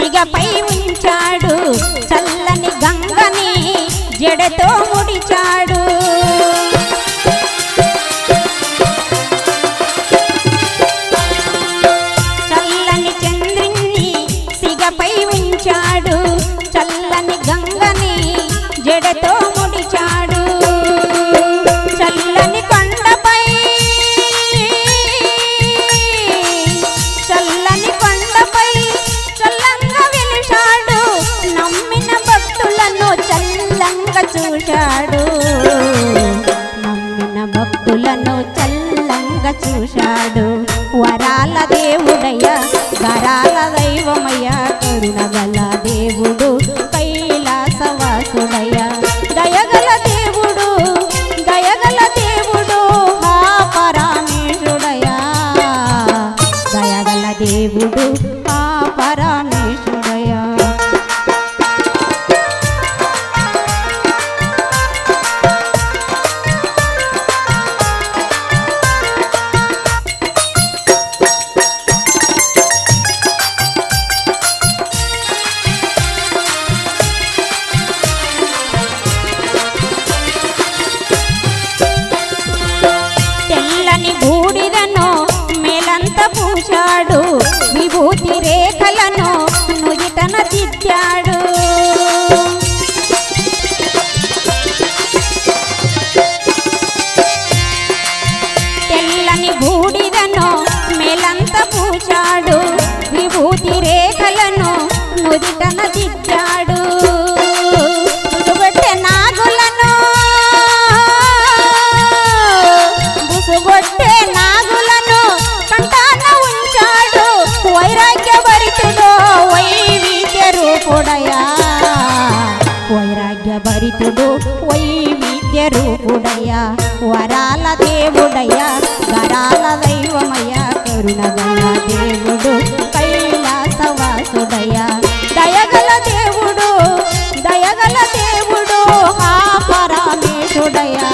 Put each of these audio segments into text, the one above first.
సిగపై ఉంచాడు చల్లని గంగని జడతో ముడిచాడు చల్లని చంద్రుణ్ణి సిగపై ఉంచాడు చల్లని గంగని జడతో ముడిచాడు చల్లని కొండపై చల్లని కొండపై చల్లంగా వెలిశాడు నమ్మిన భక్తులను చల్లంగా చూశాడు నమ్మిన భక్తులను చల్లంగా చూశాడు వరాల దేవుడయ్య వరాల దైవమయ్య కరుణగల దేవుడు కైలాసవాసుడయ్య దయగల దేవుడు దయగల దేవుడు హా పరమేశుడయ్యా దయగల దేవుడు హా పరమేశుడయ్యా తెల్లని బూడిదను మేలంత పూశాడు విభూతి రేఖలను నుదిటన దిద్దాడు తెల్లని బూడిదను మేలంత పూశాడు విభూతి రేఖలను నుదిటన దిద్దాడు బుసుగొట్టె నాగులను బుసుగొట్టె నాగులను కంటాన ఉంచాడు వైరాగ్యభరితుడు వైవిధ్య రూపుడయా వైరాగ్యభరితుడు వైవిధ్య రూపుడయ్యా వరాల దేవుడయ్యా గరాల దైవమయ్యా కరుణగల దేవుడు కైలాసవాసుడయ్యా దయగల దేవుడు దయగల దేవుడు హా పరమేశుడయ్యా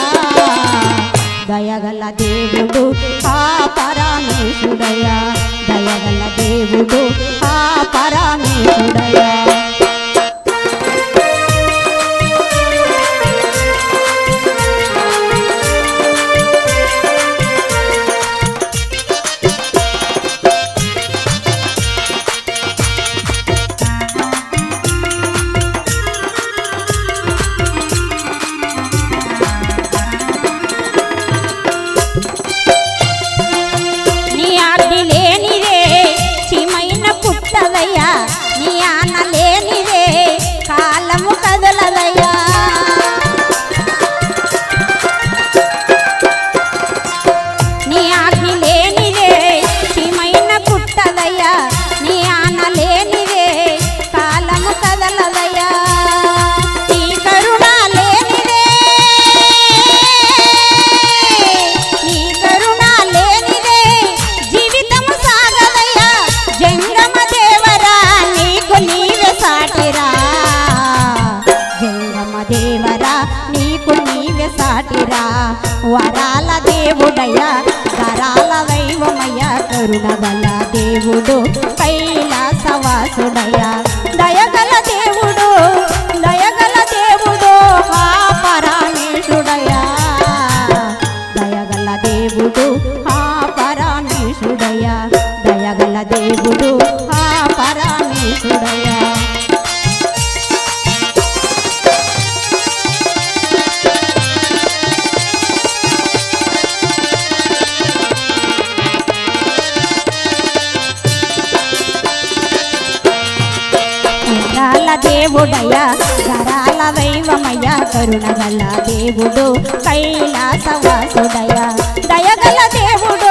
దయగల దేవుడు హా పరమేశుడయ్యా దయగల దేవుడు హా పరమేశుడయ్యా నీ ఆజ్ఞ లేనిదే చిమైన పుట్టదయ్యా నీ ఆన లేనిదే కాలము కదలదయ్యా నీ ఆజ్ఞ లేనిదే చిమైన పుట్టదయ్యా నీ ఆన లేనిదే కాలము కదలదయ్యా నీ కరుణ లేనిదే నీ కరుణ లేనిదే జీవితము సాగదయ్యా జంగమ దేవరా నీకు నీవే సాటిరా జంగమ దేవరా నీకు నీవే సాటిరా వరాల దేవుడయ్యా కరాల దైవమయ్యా కరుణగల దేవుడు కైలాసవాసుడయ్యా దయగల దేవుడు దయగల దేవుడు హా పరమేశుడయ్యా దయగల దేవుడు హా పరమేశుడయ్యా దయగల దేవుడు హా పరమేశుడయ్యా వరాల దేవుడయ్యా గరాల దైవమయ్యా కరుణగల దేవుడు కైలాసవాసుడయ్యా దయగల దేవుడు